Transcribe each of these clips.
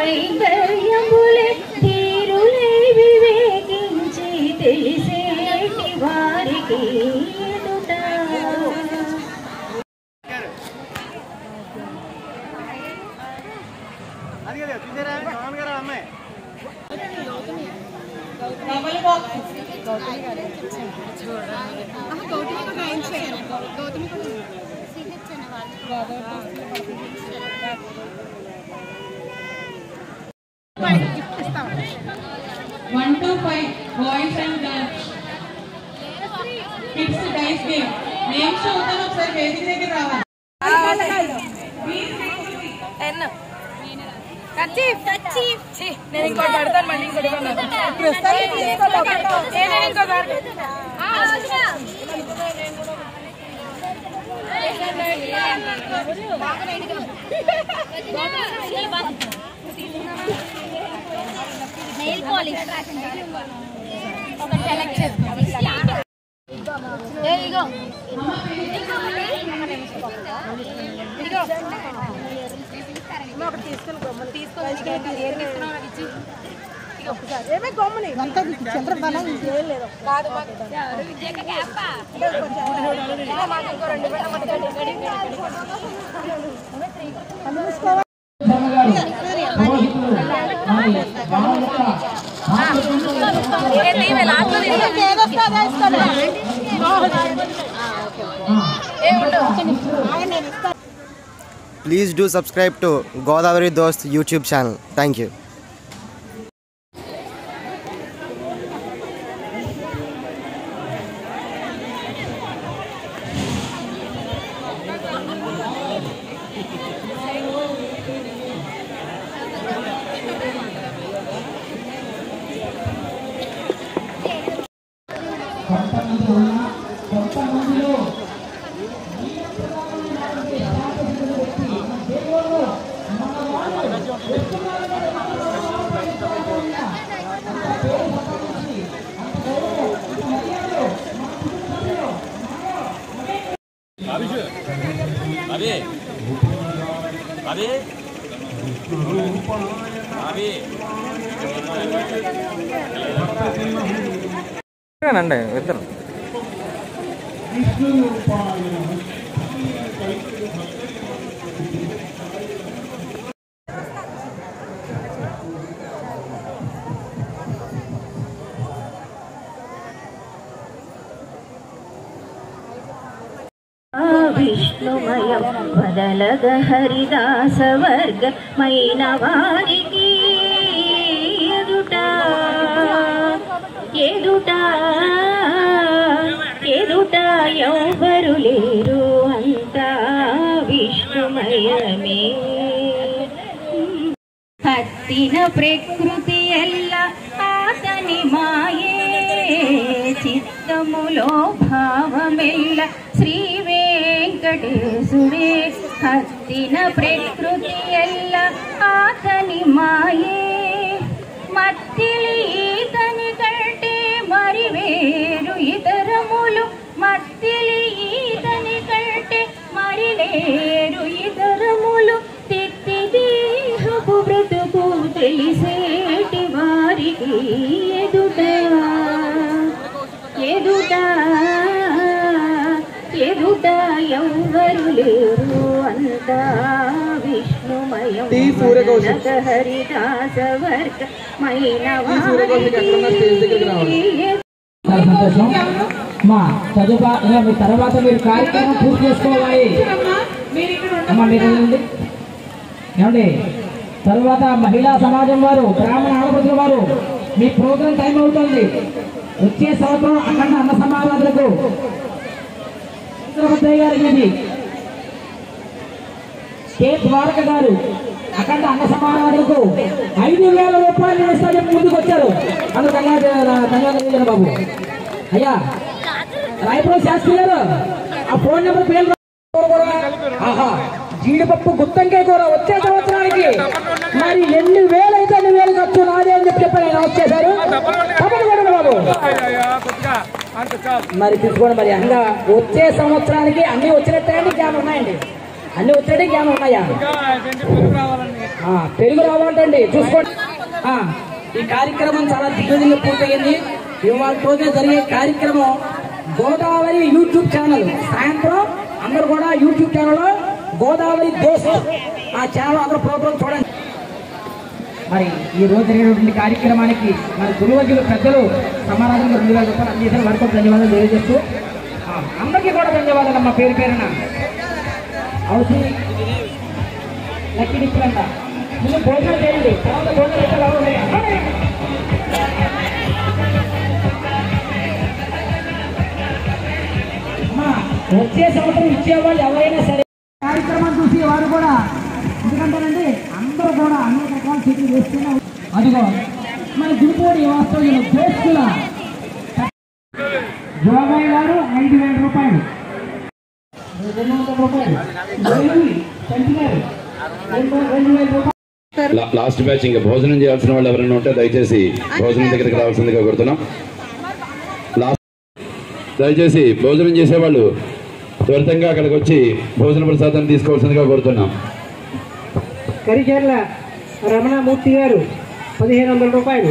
కైంకర్యములే తీరులే వివేకించి తెలిసేటి వారికి ఎదుట అది కదా చూసారా జగన్ గారు అమ్మాయి one two five boys and girls kids dice game names చదువుతాను ఒకసారి వేదిక దగ్గర రావాలి నేను ఇంకోటి పడతాను మళ్ళీ ఇంకోటి నేను ఇంకోసారి నెయిల్ పాలిష్ ఏ ఇగో ఇదిగో ఒకటి తీసుకొని గమ్మని తీసుకొని ఏం తీసుకున్నావు నాకు ఇచ్చి ఏమే గమ్మని అంతా చంద్రబాణ ఇంకేం లేదు కాదు మాకు విజయక గ్యాప్ మాకు ఇంకో రెండు వేల please do subscribe to Godavari దోస్త్ యూట్యూబ్ ఛానల్ థ్యాంక్ యూ అవి అవి అవి అండి ఇద్దరు విష్ణుమయం వదలగ హరిదాస వర్గమైన వారికి ఎదుట ఎదుట ఎదుట ఎవ్వరు లేరు అంతా విష్ణుమయమే హత్తిన ప్రకృతి ఎల్ల ఆతని మాయే చిత్తములో భావమెల్ల శ్రీ వెంకటేశుడే హత్తిన ప్రకృతి ఎల్ల ఆతని మాయే మత్తిలి ఈతని కంటే మరి వేరు ఇతరములు మత్తిలి ఈతని కంటే మరి లేరు ఇతరములు తిత్తి దేహపు బ్రతుకు తెలిసేటి వారికి ఎదుట ఎదుట ఎదుట ఎవ్వరు లేరు అంతా విష్ణుమయం జగ హరిదాస వర్గ మైన చాలా సంతోషం మా చదువు మీ తర్వాత మీరు కార్యక్రమం పూర్తి చేసుకోవాలి అమ్మా మీరు వెళ్ళండి. ఏమండి తర్వాత మహిళా సమాజం వారు బ్రాహ్మణ ఆడపడుతుల వారు మీ ప్రోగ్రాం టైం అవుతుంది వచ్చే సంవత్సరం అఖండ అన్న సమారాధులకు చంద్రభద్రయ్య గారి ఇది కె ద్వారక గారు అఖండ అన్న సమారాధులకు ఐదు వేల రూపాయలు ఇస్తారని ముందుకు వచ్చారు అందుకు ధన్యవాదాలు బాబు అయ్యా రాయపురం శాస్త్రి గారు ఆ ఫోన్ నెంబర్ పేరు ఆహా జీడిపప్పు గుత్తంకాయ కూర వచ్చే సంవత్సరానికి మరి ఎన్ని వేలు అయితే అన్ని వేలు ఖర్చు నాదే అని చెప్పి చెప్పారు ఆయన వచ్చేసారు తప్పని కొడండి బాబు మరి తీసుకోండి మరి అంగా వచ్చే సంవత్సరానికి అన్ని వచ్చినట్టే జ్ఞానం ఉన్నాయండి అన్ని వచ్చినట్టే జ్ఞానం ఉన్నాయా ఆ, తెలుగు రావాలంటండి చూసుకోండి ఆ, ఈ కార్యక్రమం చాలా దిగ్విజయంగా పూర్తయింది ఇవాళ రోజున జరిగే కార్యక్రమం గోదావరి యూట్యూబ్ ఛానల్ సాయంత్రం అందరూ కూడా యూట్యూబ్ ఛానల్లో గోదావరి దోస్త్ ఆ ఛానల్ అందరూ ప్రోగ్రాం చూడండి మరి ఈ రోజు జరిగినటువంటి కార్యక్రమానికి మరి గురువర్గులు పెద్దలు సమారాధన రెండు వేల రూపాయలు అందజేసిన వారికి కూడా ధన్యవాదాలు తెలియజేస్తూ ఆ, అందరికీ కూడా ధన్యవాదాలు అమ్మ పేరు పేరున అవసి లక్కీ డిప్పులంట ముందు భోజనం చేయండి తర్వాత భోజనం అయితే రావాలి. అమ్మాయి! అమ్మా, వచ్చే సంవత్సరం ఇచ్చేవాళ్ళు ఎవరైనా సరే కార్యక్రమం చూసి వారు కూడా ఎందుకంటారంటే అందరూ కూడా అనేక రకాల చెట్లు వేస్తున్నారు అదిగో మన గుడిపోడి వాస్తవ్యులు దోస్తుల జోగయ్య గారు ఐదు వేల రూపాయలు రెండు వందల రూపాయలు వెయ్యి, చంటి గారు రెండు రెండు వేల రూపాయలు లా- లాస్ట్ బ్యాచ్ ఇంకా భోజనం చేయాల్సిన వాళ్ళు ఎవరైనా ఉంటే దయచేసి భోజనం దగ్గరికి రావాల్సిందిగా కోరుతున్నాం లాస్ట్ దయచేసి భోజనం చేసేవాళ్ళు త్వరితంగా అక్కడికి వచ్చి భోజన ప్రసాదాన్ని తీసుకోవాల్సిందిగా కోరుతున్నాం కరిచర్ల రమణమూర్తి గారు పదిహేను వందల రూపాయలు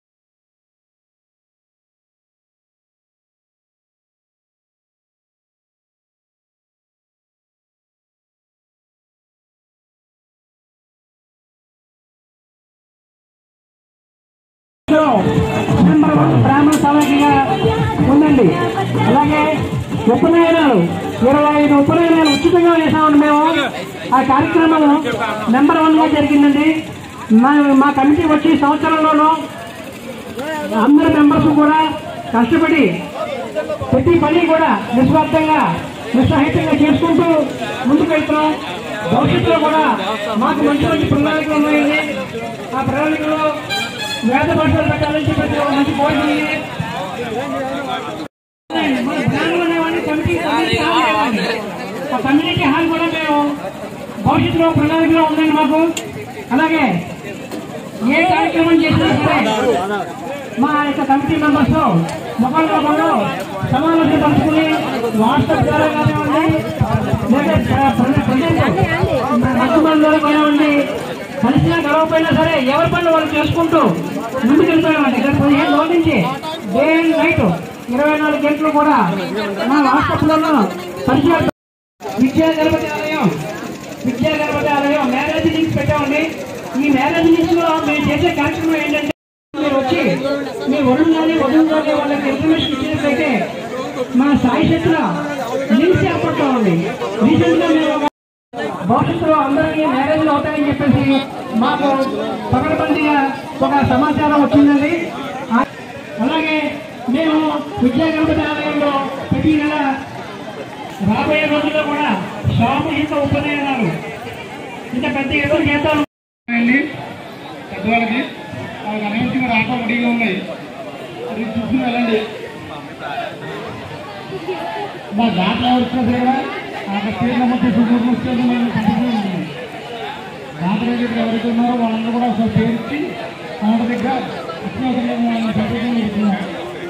నెంబర్ వన్ బ్రాహ్మణ సమాఖ్యగా ఉందండి అలాగే ఉపనయనాలు ఇరవై ఐదు ఉపనయనాలు ఉచితంగా చేసామండి మేము ఆ కార్యక్రమం నెంబర్ వన్ గా జరిగిందండి మా మా కమిటీ వచ్చి సంవత్సరంలోనూ అందరు మెంబర్స్ కూడా కష్టపడి ప్రతి పని కూడా నిస్వార్థంగా నిస్సహితంగా చేసుకుంటూ ముందుకు వెళ్తున్నాం భవిష్యత్తులో కూడా మాకు మంచి మంచి ప్రణాళికలు ఉన్నాయండి ఆ ప్రణాళికలో వేద భాషలు పెట్టాలని చెప్పి ఒక మంచి కోరిక ఉంది మన బ్రాహ్మణులు అనేవాడిని కమిటీ కమిటీ హాల్ అనేవాడిని. ఆ కమ్యూనిటీ హాల్ కూడా మేము భవిష్యత్తులో ప్రణాళికలో ఉందండి మాకు అలాగే ఏ కార్యక్రమం చేసినా సరే మా యొక్క కమిటీ మెంబర్స్ మొబైల్ మొబైల్లో సమావేశం పంచుకుని వాట్సాప్ ద్వారా కానివ్వండి లేదా మధ్యమంది ద్వారా కానివ్వండి కలిసినా గడవపోయినా సరే ఎవరి పనులు వాళ్ళు చేసుకుంటూ ముందుకు వెళ్ళిపోయామండి గత పదిహేను రోజుల నుంచి డే అండ్ నైట్ ఇరవై నాలుగు గంటలు కూడా మా వాట్సాప్లలో పరిచయాలు విద్యా గణపతి ఆలయం విద్యా గణపతి ఆలయం మ్యారేజ్ లింక్స్ పెట్టామండి ఈ మ్యారేజ్ లింక్స్ లో మేము చేసే కార్యక్రమం ఏంటంటే మీరు వచ్చి మీ వరుణ్ కానీ వరుణ్ కానీ వాళ్ళకి ఇన్ఫర్మేషన్ ఇచ్చినట్లయితే మా సాయి శక్తుల లింక్స్ ఏర్పడతామండి రీసెంట్ గా మేము ఒక భవిష్యత్తులో అందరికీ మ్యారేజ్లు అవుతాయని చెప్పేసి మాకు పకడ్బందీగా ఒక సమాచారం వచ్చిందండి ఆ- అలాగే మేము విద్యా గణపతి ఆలయంలో ప్రతి నెల రాబోయే రోజుల్లో కూడా సామూహిక ఉపనయనాలు ఇంత పెద్ద ఎదురు చేద్దాం పెద్దవాళ్ళకి వాళ్ళకి అనవసరంగా రాక రెడీగా ఉన్నాయి అది చూసుకుని వెళ్ళండి మా దాంట్లో వచ్చినా సరే ఆ స్టేట్లో మొత్తం చూసుకుని వస్తుంది మనం కంటిన్యూ ఉంది దాంట్లో ఇక్కడ ఎవరైతే ఉన్నారో వాళ్ళందరూ కూడా ఒకసారి చేర్చి ఆవిడ దగ్గర అత్యవసరం వాళ్ళని కంటిన్యూ పెడుతున్నారు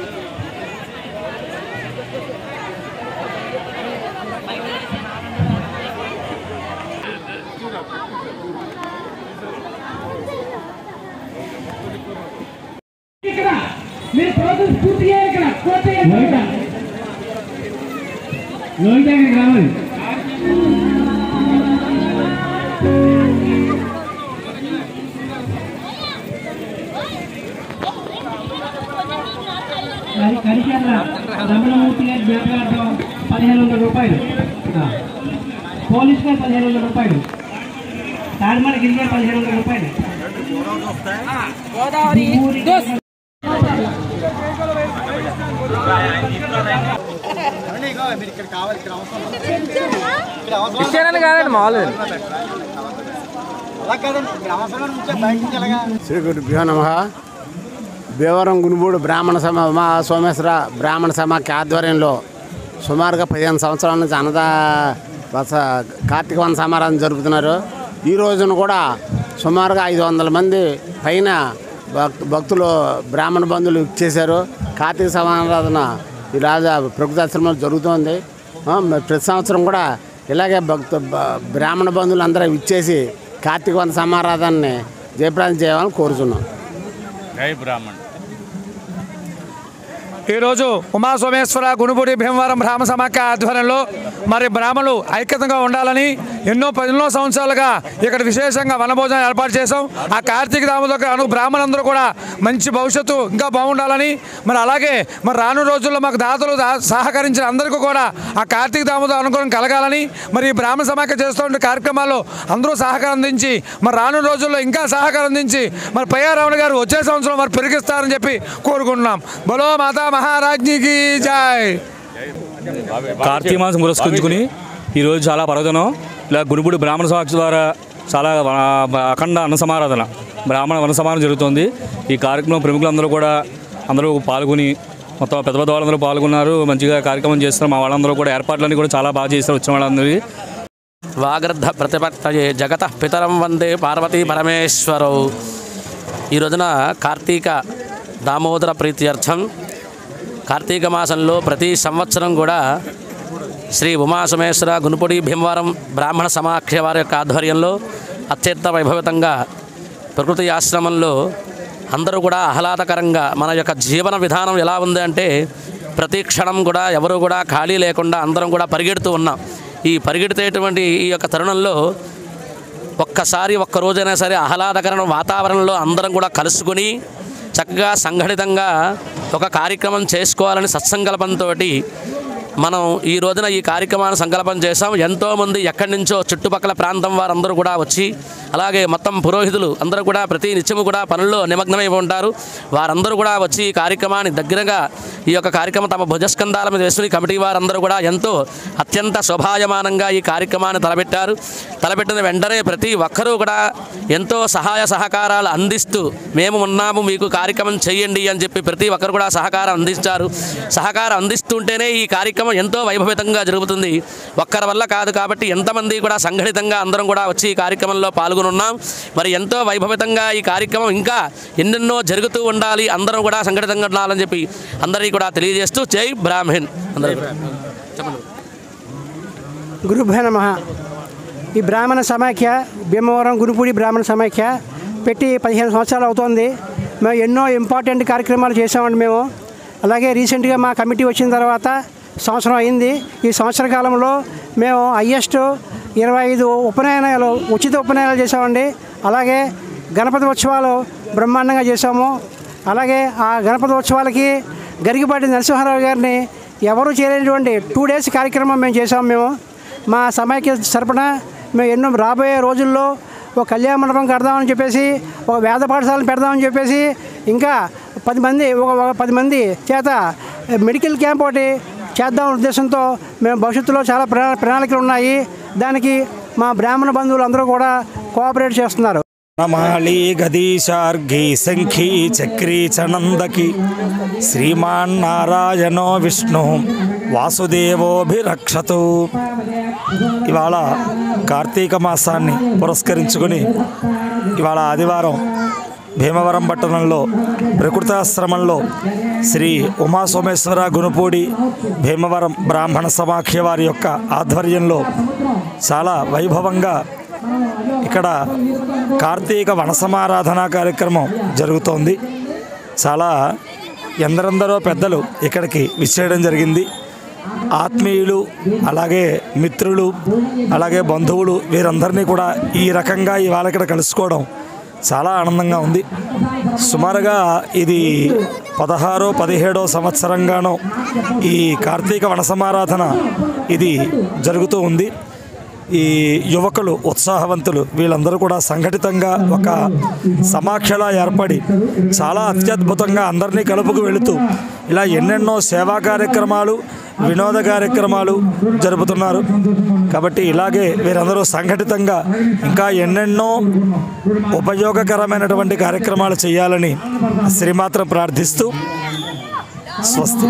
ఇక్కడ మీరు ప్రాసెస్ పూర్తి చేయాలి ఇక్కడ పూర్తి చేయాలి లోహిత ఇక్కడికి రావాలి మరి కరిచర్ల రమణమూర్తి గారి జ్ఞాపకార్థం పదిహేను వందల రూపాయలు ఆ. పోలీస్ గారు పదిహేను వందల రూపాయలు తాడిమల గిరి గారు పదిహేను వందల రూపాయలు ఊరి- శ్రీ గురుభ్యో నమ భీవరం గునుబూడు బ్రాహ్మణ సమ మా సోమేశ్వర బ్రాహ్మణ సమాఖ్య ఆధ్వర్యంలో సుమారుగా పదిహేను సంవత్సరాల నుంచి అన్నదా వస కార్తీక వన సమారాధన జరుపుతున్నారు ఈ రోజున కూడా సుమారుగా ఐదు వందల మంది పైన భక్- భక్తులు బ్రాహ్మణ బంధువులు ఇచ్చేశారు కార్తీక సమారాధన ఈ రాజా ప్రకృతి ఆశ్రమంలో జరుగుతోంది ఆ, మరి ప్రతి సంవత్సరం కూడా ఇలాగే భక్తు బ- బ్రాహ్మణ బంధువులు అందరూ ఇచ్చేసి కార్తీక వన సమారాధనని జయప్రదం చేయాలని కోరుతున్నాం జై బ్రాహ్మణ్ ఈరోజు ఉమా సోమేశ్వర గునుపూడి భీమవరం బ్రాహ్మ సమాఖ్య ఆధ్వర్యంలో మరి బ్రాహ్మణులు ఐక్యతంగా ఉండాలని ఎన్నో ఎన్నో సంవత్సరాలుగా ఇక్కడ విశేషంగా వనభోజనం ఏర్పాటు చేశాం ఆ కార్తీక దామోదర్ అను బ్రాహ్మణులందరూ కూడా మంచి భవిష్యత్తు ఇంకా బాగుండాలని మరి అలాగే మరి రాను రోజుల్లో మాకు దాతలు దా- సహకరించిన అందరికీ కూడా ఆ కార్తీక దామోదర్ అనుగ్రహం కలగాలని మరి ఈ బ్రాహ్మణ సమాఖ్య చేస్తున్న కార్యక్రమాల్లో అందరూ సహకారం అందించి మరి రాను రోజుల్లో ఇంకా సహకారం అందించి మరి పయ్యా రమణ గారు వచ్చే సంవత్సరం మరి పెరిగిస్తారని చెప్పి కోరుకుంటున్నాం బలో మాతా మహారాజ్ఞికి జై కార్తీక మాసం పురస్కరించుకుని ఈరోజు చాలా పర్వదినం ఇలా గురుపుడి బ్రాహ్మణ సాక్షి ద్వారా చాలా వ- అఖండ అన్న సమారాధన బ్రాహ్మణ వన సమారాధన జరుగుతుంది ఈ కార్యక్రమం ప్రముఖులందరూ కూడా అందరూ పాల్గొని మొత్తం పెద్ద పెద్ద వాళ్ళందరూ పాల్గొన్నారు మంచిగా కార్యక్రమం చేస్తున్నారు మా వాళ్ళందరూ కూడా ఏర్పాట్లన్నీ కూడా చాలా బాగా చేస్తారు వచ్చిన వాళ్ళందరికీ వాగర్ధ ప్రతిపత్తయే జగత పితరం వందే పార్వతీ పరమేశ్వరౌ ఈ రోజున కార్తీక దామోదర ప్రీత్యర్థం కార్తీక మాసంలో ప్రతి సంవత్సరం కూడా శ్రీ ఉమాసమేశ్వర గునుపుడి భీమవరం బ్రాహ్మణ సమాఖ్య వారి యొక్క ఆధ్వర్యంలో అత్యంత వైభవితంగా ప్రకృతి ఆశ్రమంలో అందరూ కూడా ఆహ్లాదకరంగా మన యొక్క జీవన విధానం ఎలా ఉంది అంటే ప్రతి క్షణం కూడా ఎవరు కూడా ఖాళీ లేకుండా అందరం కూడా పరిగెడుతూ ఉన్నాం ఈ పరిగెడితేటువంటి ఈ యొక్క తరుణంలో ఒక్కసారి ఒక్క రోజైనా సరే ఆహ్లాదకరమైన వాతావరణంలో అందరం కూడా కలుసుకుని చక్కగా సంఘటితంగా ఒక కార్యక్రమం చేసుకోవాలని సత్సంకల్పంతో మనం ఈ రోజున ఈ కార్యక్రమాన్ని సంకల్పం చేశాం ఎంతోమంది ఎక్కడి నుంచో చుట్టుపక్కల ప్రాంతం వారందరూ కూడా వచ్చి అలాగే మొత్తం పురోహితులు అందరూ కూడా ప్రతి నిత్యము కూడా పనుల్లో నిమగ్నమై ఉంటారు వారందరూ కూడా వచ్చి ఈ కార్యక్రమాన్ని దగ్గరగా ఈ యొక్క కార్యక్రమం తమ భుజస్కంధాల మీద వేసుకుని కమిటీ వారందరూ కూడా ఎంతో అత్యంత శోభాయమానంగా ఈ కార్యక్రమాన్ని తలపెట్టారు తలపెట్టిన వెంటనే ప్రతి ఒక్కరూ కూడా ఎంతో సహాయ సహకారాలు అందిస్తూ మేము ఉన్నాము మీకు కార్యక్రమం చేయండి అని చెప్పి ప్రతి ఒక్కరు కూడా సహకారం అందించారు సహకారం అందిస్తుంటేనే ఈ కార్యక్రమం ఎంతో వైభవితంగా జరుగుతుంది ఒక్కరి వల్ల కాదు కాబట్టి ఎంతమంది కూడా సంఘటితంగా అందరం కూడా వచ్చి ఈ కార్యక్రమంలో పాల్గొని ఉన్నాం మరి ఎంతో వైభవితంగా ఈ కార్యక్రమం ఇంకా ఎన్నెన్నో జరుగుతూ ఉండాలి అందరం కూడా సంఘటితంగా ఉండాలని చెప్పి అందరికీ కూడా తెలియజేస్తూ జై బ్రాహ్మణ్ అందరూ కూడా. చెప్పండి గురుభ్య నమ ఈ బ్రాహ్మణ సమాఖ్య భీమవరం గురుపూడి బ్రాహ్మణ సమాఖ్య పెట్టి పదిహేను సంవత్సరాలు అవుతోంది మేము ఎన్నో ఇంపార్టెంట్ కార్యక్రమాలు చేసామండి మేము అలాగే రీసెంట్గా మా కమిటీ వచ్చిన తర్వాత సంవత్సరం అయింది ఈ సంవత్సర కాలంలో మేము హయ్యెస్ట్ ఇరవై ఐదు ఉపనయనాలు ఉచిత ఉపనయనాలు చేసామండి అలాగే గణపతి ఉత్సవాలు బ్రహ్మాండంగా చేసాము అలాగే ఆ గణపతి ఉత్సవాలకి గరిగిపాటి నరసింహారావు గారిని ఎవరు చేయలేనటువంటి టూ డేస్ కార్యక్రమం మేము చేసాము మేము మా సమైక్య తరపున మేము ఎన్నో రాబోయే రోజుల్లో ఒక కళ్యాణ మండపం కడదామని చెప్పేసి ఒక వేద పాఠశాలను పెడదామని చెప్పేసి ఇంకా పది మంది ఒక ఒక పది మంది చేత మెడికల్ క్యాంప్ ఒకటి చేద్దాం ఉద్దేశంతో మేము భవిష్యత్తులో చాలా ప్రణా ప్రణాళికలు ఉన్నాయి దానికి మా బ్రాహ్మణ బంధువులు అందరూ కూడా కోఆపరేట్ చేస్తున్నారు నమాళి గదీశార్ఘి శంఖి చక్రీ చనందకి శ్రీమాన్ నారాయణో విష్ణు వాసుదేవోభిరక్షతు ఇవాళ కార్తీక మాసాన్ని పురస్కరించుకొని ఇవాళ ఆదివారం భీమవరం పట్టణంలో ప్రకృతాశ్రమంలో శ్రీ ఉమాసోమేశ్వర గునుపూడి భీమవరం బ్రాహ్మణ సమాఖ్య వారి యొక్క ఆధ్వర్యంలో చాలా వైభవంగా ఇక్కడ కార్తీక వనసమారాధన కార్యక్రమం జరుగుతోంది చాలా ఎందరందరో పెద్దలు ఇక్కడికి విచ్చేయడం జరిగింది ఆత్మీయులు అలాగే మిత్రులు అలాగే బంధువులు వీరందరినీ కూడా ఈ రకంగా ఇవాళ ఇక్కడ కలుసుకోవడం చాలా ఆనందంగా ఉంది సుమారుగా ఇది పదహారో పదిహేడో సంవత్సరంగానో ఈ కార్తీక వనసమారాధన ఇది జరుగుతూ ఉంది ఈ యువకులు ఉత్సాహవంతులు వీళ్ళందరూ కూడా సంఘటితంగా ఒక సమాఖ్యలా ఏర్పడి చాలా అత్యద్భుతంగా అందరినీ కలుపుకు వెళుతూ ఇలా ఎన్నెన్నో సేవా కార్యక్రమాలు వినోద కార్యక్రమాలు జరుపుతున్నారు కాబట్టి ఇలాగే వీరందరూ సంఘటితంగా ఇంకా ఎన్నెన్నో ఉపయోగకరమైనటువంటి కార్యక్రమాలు చేయాలని శ్రీమాత్రం ప్రార్థిస్తూ స్వస్తి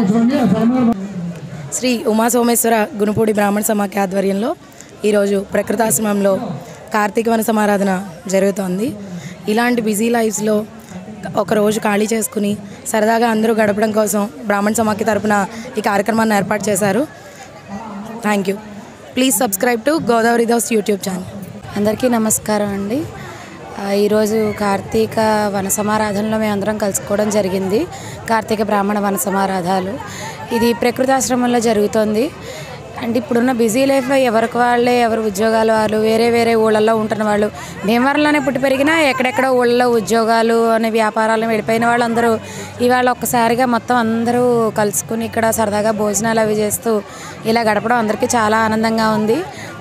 శ్రీ ఉమా సోమేశ్వర గునుపూడి బ్రాహ్మణ సమాఖ్య ఆధ్వర్యంలో ఈరోజు ప్రకృతాశ్రమంలో కార్తీక వన సమారాధన జరుగుతోంది ఇలాంటి బిజీ లైఫ్స్లో ఒక రోజు ఖాళీ చేసుకుని సరదాగా అందరూ గడపడం కోసం బ్రాహ్మణ సమాఖ్య తరపున ఈ కార్యక్రమాన్ని ఏర్పాటు చేశారు thank you please subscribe to Godavari దాస్ యూట్యూబ్ ఛానల్ అందరికీ నమస్కారం అండి ఆ, ఈరోజు కార్తీక వన సమారాధనలో మేమందరం కలుసుకోవడం జరిగింది కార్తీక బ్రాహ్మణ వన సమారాధాలు ఇది ప్రకృతాశ్రమంలో జరుగుతోంది అంటే ఇప్పుడున్న బిజీ లైఫ్లో ఎవరికి వాళ్ళే ఎవరు ఉద్యోగాలు వాళ్ళు వేరే వేరే ఊళ్ళల్లో ఉంటున్న వాళ్ళు భీమవరంలోనే పుట్టి పెరిగినా ఎక్కడెక్కడో ఊళ్ళలో ఉద్యోగాలు అనే వ్యాపారాలను వెళ్ళిపోయిన వాళ్ళందరూ ఇవాళ ఒక్కసారిగా మొత్తం అందరూ కలుసుకుని ఇక్కడ సరదాగా భోజనాలు అవి చేస్తూ ఇలా గడపడం అందరికీ చాలా ఆనందంగా ఉంది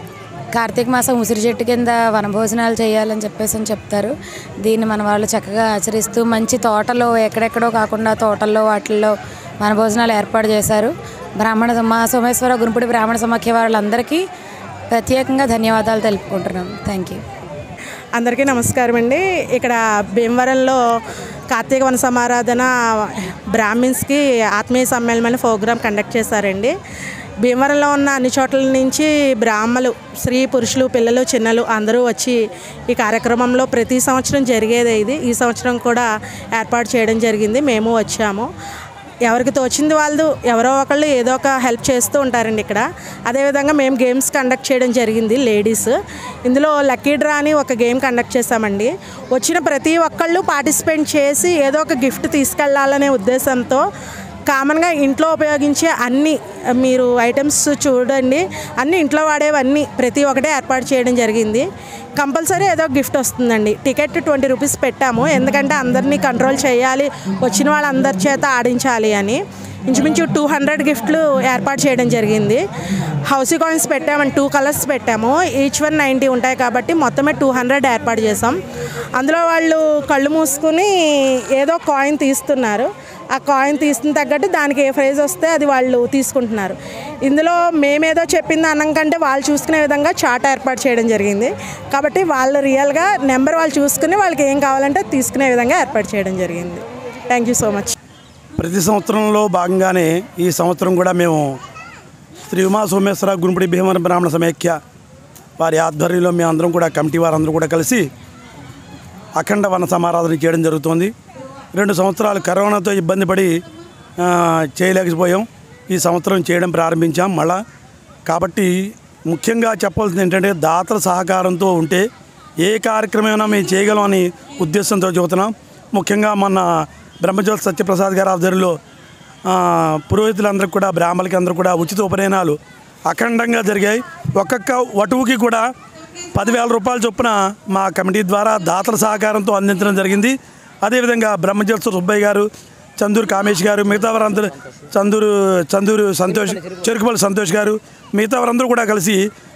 కార్తీక మాసం ఉసిరి చెట్టు కింద వనభోజనాలు చేయాలని చెప్పేసి అని చెప్తారు దీన్ని మన వాళ్ళు చక్కగా ఆచరిస్తూ మంచి తోటలో ఎక్కడెక్కడో కాకుండా తోటల్లో వాటిల్లో వనభోజనాలు ఏర్పాటు చేశారు బ్రాహ్మణ మా సోమేశ్వర గురుపుడి బ్రాహ్మణ సమాఖ్య వాళ్ళందరికీ ప్రత్యేకంగా ధన్యవాదాలు తెలుపుకుంటున్నాం థ్యాంక్ యూ అందరికీ నమస్కారం అండి ఇక్కడ భీమవరంలో కార్తీక వన సమారాధన బ్రాహ్మిన్స్కి ఆత్మీయ సమ్మేళనం ప్రోగ్రామ్ కండక్ట్ చేశారండి భీమవరంలో ఉన్న అన్ని చోట్ల నుంచి బ్రాహ్మలు స్త్రీ పురుషులు పిల్లలు చిన్నలు అందరూ వచ్చి ఈ కార్యక్రమంలో ప్రతి సంవత్సరం జరిగేదే ఇది ఈ సంవత్సరం కూడా ఏర్పాటు చేయడం జరిగింది మేము వచ్చాము ఎవరికి తోచింది వాళ్ళు ఎవరో ఒకళ్ళు ఏదో ఒక హెల్ప్ చేస్తూ ఉంటారండి ఇక్కడ అదేవిధంగా మేము గేమ్స్ కండక్ట్ చేయడం జరిగింది లేడీస్ ఇందులో లక్కీ డ్రా అని ఒక గేమ్ కండక్ట్ చేశామండి వచ్చిన ప్రతి ఒక్కళ్ళు పార్టిసిపేట్ చేసి ఏదో ఒక గిఫ్ట్ తీసుకెళ్లాలనే ఉద్దేశంతో కామన్గా ఇంట్లో ఉపయోగించే అన్ని మీరు ఐటమ్స్ చూడండి అన్ని ఇంట్లో వాడేవన్నీ ప్రతి ఒక్కటే ఏర్పాటు చేయడం జరిగింది కంపల్సరీ ఏదో గిఫ్ట్ వస్తుందండి టికెట్ ట్వంటీ రూపీస్ పెట్టాము ఎందుకంటే అందరినీ కంట్రోల్ చేయాలి వచ్చిన వాళ్ళందరి చేత ఆడించాలి అని ఇంచుమించు టూ హండ్రెడ్ గిఫ్ట్లు ఏర్పాటు చేయడం జరిగింది హౌసీ కాయిన్స్ పెట్టామని టూ కలర్స్ పెట్టాము ఈచ్ వన్ నైంటీ ఉంటాయి కాబట్టి మొత్తమే టూ హండ్రెడ్ ఏర్పాటు చేసాం అందులో వాళ్ళు కళ్ళు మూసుకుని ఏదో కాయిన్ తీస్తున్నారు ఆ కాయిన్ తీసిన తగ్గట్టు దానికి ఏ ప్రైజ్ వస్తే అది వాళ్ళు తీసుకుంటున్నారు ఇందులో మేమేదో చెప్పింది అన్నం కంటే వాళ్ళు చూసుకునే విధంగా చార్ట్ ఏర్పాటు చేయడం జరిగింది కాబట్టి వాళ్ళు రియల్గా నెంబర్ వాళ్ళు చూసుకుని వాళ్ళకి ఏం కావాలంటే అది తీసుకునే విధంగా ఏర్పాటు చేయడం జరిగింది థ్యాంక్ యూ సో మచ్ ప్రతి సంవత్సరంలో భాగంగానే ఈ సంవత్సరం కూడా మేము శ్రీ ఉమా సోమేశ్వర గురుపుడి భీమవరం బ్రాహ్మణ సమైక్య వారి ఆధ్వర్యంలో మేము అందరం కూడా కమిటీ వారందరూ కూడా కలిసి అఖండ వన సమారాధన చేయడం జరుగుతోంది రెండు సంవత్సరాలు కరోనాతో ఇబ్బంది పడి ఆ, చేయలేకపోయాం ఈ సంవత్సరం చేయడం ప్రారంభించాం మళ్ళా కాబట్టి ముఖ్యంగా చెప్పాల్సింది ఏంటంటే దాతల సహకారంతో ఉంటే ఏ కార్యక్రమమైనా మేము చేయగలం అని ఉద్దేశంతో చెబుతున్నాం ముఖ్యంగా మొన్న బ్రహ్మజ్యోతి సత్యప్రసాద్ గారి ఆధ్వర్యంలో ఆ, పురోహితులందరికీ కూడా బ్రాహ్మణులకి అందరూ కూడా ఉచిత ఉపనయనాలు అఖండంగా జరిగాయి ఒక్కొక్క వటువుకి కూడా పదివేల రూపాయల చొప్పున మా కమిటీ ద్వారా దాతల సహకారంతో అందించడం జరిగింది అదేవిధంగా బ్రహ్మజ్యోతి సుబ్బయ్య గారు చందూరు కామేష్ గారు మిగతా వారందరూ చందూరు చందూరు సంతోష్ చెరుకుపల్లి సంతోష్ గారు మిగతా వారందరూ కూడా కలిసి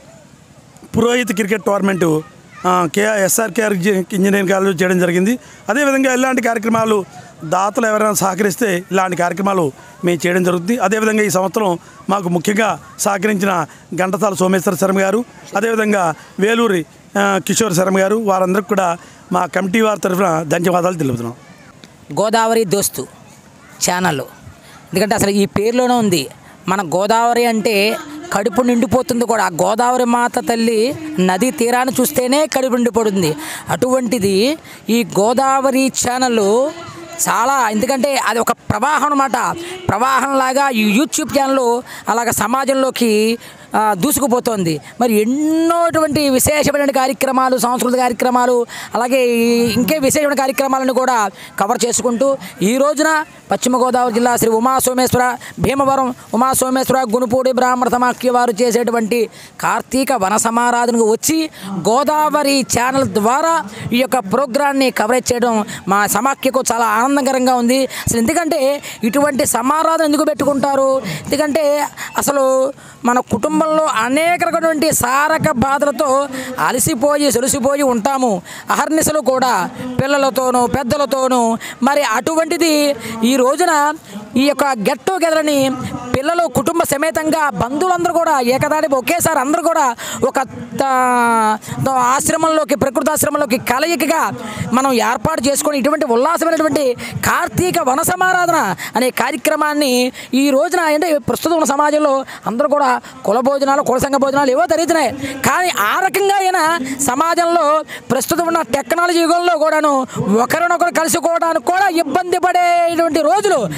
పురోహిత cricket tournament K SRKR engineering college చేయడం జరిగింది అదేవిధంగా ఇలాంటి కార్యక్రమాలు దాతలు ఎవరైనా సహకరిస్తే ఇలాంటి కార్యక్రమాలు మేము చేయడం జరుగుతుంది అదేవిధంగా ఈ సంవత్సరం మాకు ముఖ్యంగా సహకరించిన ఘంటసాల సోమేశ్వర శర్మ గారు అదేవిధంగా వేలూరి ఆ, కిషోర్ శర్మ గారు వారందరికీ కూడా మా కమిటీ వారి తరఫున ధన్యవాదాలు తెలుపుతున్నాం గోదావరి దోస్తు ఛానల్ ఎందుకంటే అసలు ఈ పేరులోనే ఉంది మన గోదావరి అంటే కడుపు నిండిపోతుంది కూడా ఆ గోదావరి మాత తల్లి నది తీరాన్ని చూస్తేనే కడుపు నిండిపోతుంది అటువంటిది ఈ గోదావరి ఛానల్ చాలా ఎందుకంటే అది ఒక ప్రవాహం అనమాట ప్రవాహంలాగా ఈ యూట్యూబ్ ఛానల్ అలాగ సమాజంలోకి ఆ, దూసుకుపోతోంది మరి ఎన్నోటువంటి విశేషమైన కార్యక్రమాలు సాంస్కృతిక కార్యక్రమాలు అలాగే ఈ- ఇంకే విశేషమైన కార్యక్రమాలను కూడా కవర్ చేసుకుంటూ ఈ రోజున పశ్చిమ గోదావరి జిల్లా శ్రీ ఉమా సోమేశ్వర భీమవరం ఉమా సోమేశ్వర గునుపూడి బ్రాహ్మణ సమాఖ్య వారు చేసేటువంటి కార్తీక వన సమారాధనకు వచ్చి గోదావరి ఛానల్ ద్వారా ఈ యొక్క ప్రోగ్రాన్ని కవరేజ్ చేయడం మా సమాఖ్యకు చాలా ఆనందకరంగా ఉంది అసలు ఎందుకంటే ఇటువంటి సమారాధన ఎందుకు పెట్టుకుంటారు ఎందుకంటే అసలు మన కుటుంబంలో అనేక రకమైనటువంటి సారక బాధలతో అలసిపోయి సొలిసిపోయి ఉంటాము అహర్నిశలు కూడా పిల్లలతోనూ పెద్దలతోనూ మరి అటువంటిది ఈ రోజున ఈ యొక్క గెట్ టుగెదర్ని పిల్లలు కుటుంబ సమేతంగా బంధువులందరూ కూడా ఏకదాటి ఒకేసారి అందరూ కూడా ఒక తా- తా- ఆశ్రమంలోకి ప్రకృతి ఆశ్రమంలోకి కలయికగా మనం ఏర్పాటు చేసుకొని ఇటువంటి ఉల్లాసమైనటువంటి కార్తీక వన సమారాధన అనే కార్యక్రమాన్ని ఈ రోజున అంటే ప్రస్తుతం ఉన్న సమాజంలో అందరూ కూడా కుల భోజనాలు కుల సంఘ భోజనాలు ఏవో జరుగుతున్నాయి కానీ ఆ రకంగా అయినా సమాజంలో ప్రస్తుతం ఉన్న టెక్నాలజీ యుగంలో కూడాను ఒకరినొకరు కలుసుకోవడానికి కూడా ఇబ్బంది పడేటువంటి రోజులు అయినా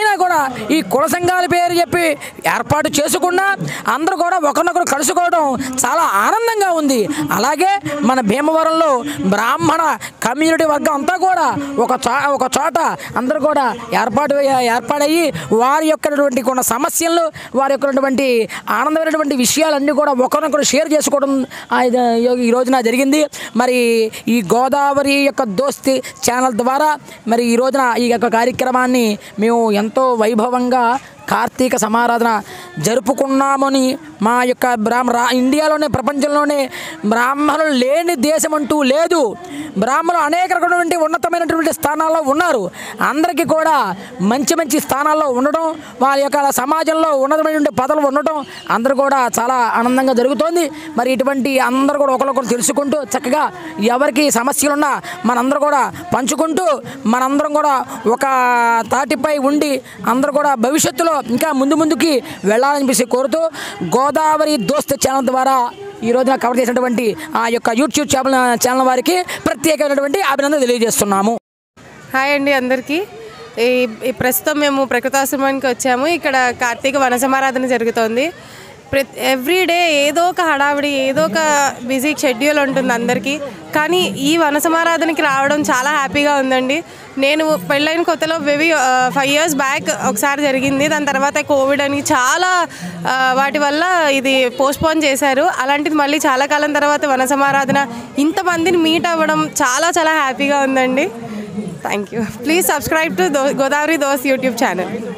ఏదైనా కూడా ఈ కుల సంఘాల పేరు చెప్పి ఏర్పాటు చేసుకున్నా అందరూ కూడా ఒకరినొకరు కలుసుకోవడం చాలా ఆనందంగా ఉంది అలాగే మన భీమవరంలో బ్రాహ్మణ కమ్యూనిటీ వర్గం అంతా కూడా ఒక చో ఒక చోట అందరూ కూడా ఏర్పాటు ఏర్పాటయ్యి వారి యొక్కటువంటి కొన్ని సమస్యలు వారి యొక్కటువంటి ఆనందమైనటువంటి విషయాలన్నీ కూడా ఒకరినొకరు షేర్ చేసుకోవడం ఆ ఇది ఈ రోజున జరిగింది మరి ఈ గోదావరి యొక్క దోస్తి ఛానల్ ద్వారా మరి ఈ రోజున ఈ యొక్క కార్యక్రమాన్ని మేము ఎంతో వైభవంగా కార్తీక సమారాధన జరుపుకున్నామని మా యొక్క బ్రాహ్మ రా- ఇండియాలోనే ప్రపంచంలోనే బ్రాహ్మణులు లేని దేశం అంటూ లేదు బ్రాహ్మణులు అనేక రకమైనటువంటి ఉన్నతమైనటువంటి స్థానాల్లో ఉన్నారు అందరికీ కూడా మంచి మంచి స్థానాల్లో ఉండడం వారి యొక్క సమాజంలో ఉన్నతమైనటువంటి పదవులు ఉండటం అందరూ కూడా చాలా ఆనందంగా జరుగుతోంది మరి ఇటువంటి అందరూ కూడా ఒకరికొకరు తెలుసుకుంటూ చక్కగా ఎవరికి సమస్యలున్నా మనందరూ కూడా పంచుకుంటూ మనందరం కూడా ఒక తాటిపై ఉండి అందరూ కూడా భవిష్యత్తులో ఇంకా ముందు ముందుకి వెళ్ళాలనిపిసి కోరుతూ గోదావరి దోస్త్ ఛానల్ ద్వారా ఈ రోజున కవర్ చేసినటువంటి ఆ యొక్క యూట్యూబ్ ఛానల్ ఛానల్ వారికి ప్రత్యేకమైనటువంటి అభినందన తెలియజేస్తున్నాము హాయ్ అండి అందరికీ ఈ ఈ ప్రస్తుతం మేము ప్రకృతాశ్రమానికి వచ్చాము ఇక్కడ కార్తీక వన సమారాధన జరుగుతోంది ప్రతి ఎవ్రీ డే ఏదో ఒక హడావిడి ఏదో ఒక బిజీ షెడ్యూల్ ఉంటుంది అందరికీ కానీ ఈ వన సమారాధనకి రావడం చాలా హ్యాపీగా ఉందండి నేను పెళ్ళైన కొత్తలో మేబీ ఫైవ్ ఇయర్స్ బ్యాక్ ఒకసారి జరిగింది దాని తర్వాత కోవిడ్ అని చాలా ఆ, వాటి వల్ల ఇది పోస్ట్పోన్ చేశారు అలాంటిది మళ్ళీ చాలా కాలం తర్వాత వన సమారాధన ఇంతమందిని మీట్ అవ్వడం చాలా చాలా హ్యాపీగా ఉందండి thank you please subscribe to Godavari దోస్ యూట్యూబ్ ఛానల్